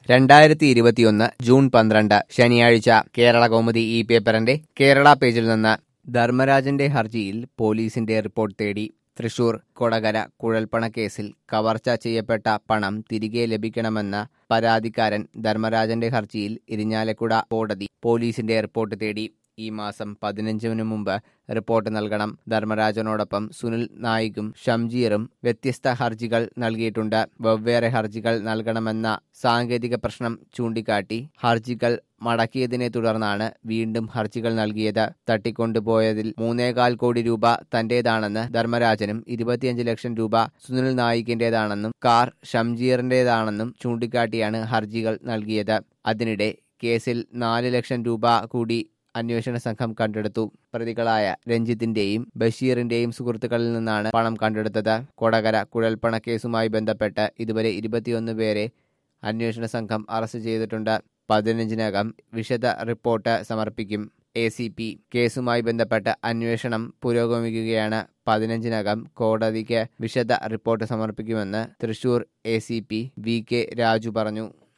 രണ്ടായിരത്തി ഇരുപത്തിയൊന്ന് ജൂൺ പന്ത്രണ്ട് ശനിയാഴ്ച കേരള കൗമുദി ഈ പേപ്പറിന്റെ കേരള പേജിൽ നിന്ന് ധർമ്മരാജന്റെ ഹർജിയിൽ പോലീസിന്റെ റിപ്പോർട്ട് തേടി തൃശൂർ കൊടകര കുഴൽപ്പണ കേസിൽ കവർച്ച ചെയ്യപ്പെട്ട പണം തിരികെ ലഭിക്കണമെന്ന പരാതിക്കാരൻ ധർമ്മരാജന്റെ ഹർജിയിൽ ഇരിഞ്ഞാലക്കുട കോടതി പോലീസിന്റെ റിപ്പോർട്ട് തേടി ഈ മാസം പതിനഞ്ചിന് മുമ്പ് റിപ്പോർട്ട് നൽകണം ധർമ്മരാജനോടൊപ്പം സുനിൽ നായികും ഷംജീറും വ്യത്യസ്ത ഹർജികൾ നൽകിയിട്ടുണ്ട് വെവ്വേറെ ഹർജികൾ നൽകണമെന്ന സാങ്കേതിക പ്രശ്നം ചൂണ്ടിക്കാട്ടി ഹർജികൾ മടക്കിയതിനെ തുടർന്നാണ് വീണ്ടും ഹർജികൾ നൽകിയത് തട്ടിക്കൊണ്ടുപോയതിൽ മൂന്നേകാൽ കോടി രൂപ തന്റേതാണെന്ന് ധർമ്മരാജനും ഇരുപത്തിയഞ്ച് ലക്ഷം രൂപ സുനിൽ നായികിന്റേതാണെന്നും കാർ ഷംജീറിന്റേതാണെന്നും ചൂണ്ടിക്കാട്ടിയാണ് ഹർജികൾ നൽകിയത് അതിനിടെ കേസിൽ നാല് ലക്ഷം രൂപ കൂടി അന്വേഷണ സംഘം കണ്ടെടുത്തു പ്രതികളായ രഞ്ജിത്തിന്റെയും ബഷീറിന്റെയും സുഹൃത്തുക്കളിൽ നിന്നാണ് പണം കണ്ടെടുത്തത് കൊടകര കുഴൽപ്പണ കേസുമായി ബന്ധപ്പെട്ട് ഇതുവരെ ഇരുപത്തിയൊന്ന് പേരെ അന്വേഷണ സംഘം അറസ്റ്റ് ചെയ്തിട്ടുണ്ട് പതിനഞ്ചിനകം വിശദ റിപ്പോർട്ട് സമർപ്പിക്കും എ സി പി കേസുമായി ബന്ധപ്പെട്ട് അന്വേഷണം പുരോഗമിക്കുകയാണ് പതിനഞ്ചിനകം കോടതിക്ക് വിശദ റിപ്പോർട്ട് സമർപ്പിക്കുമെന്ന് Thrissur A C P V K Raju പറഞ്ഞു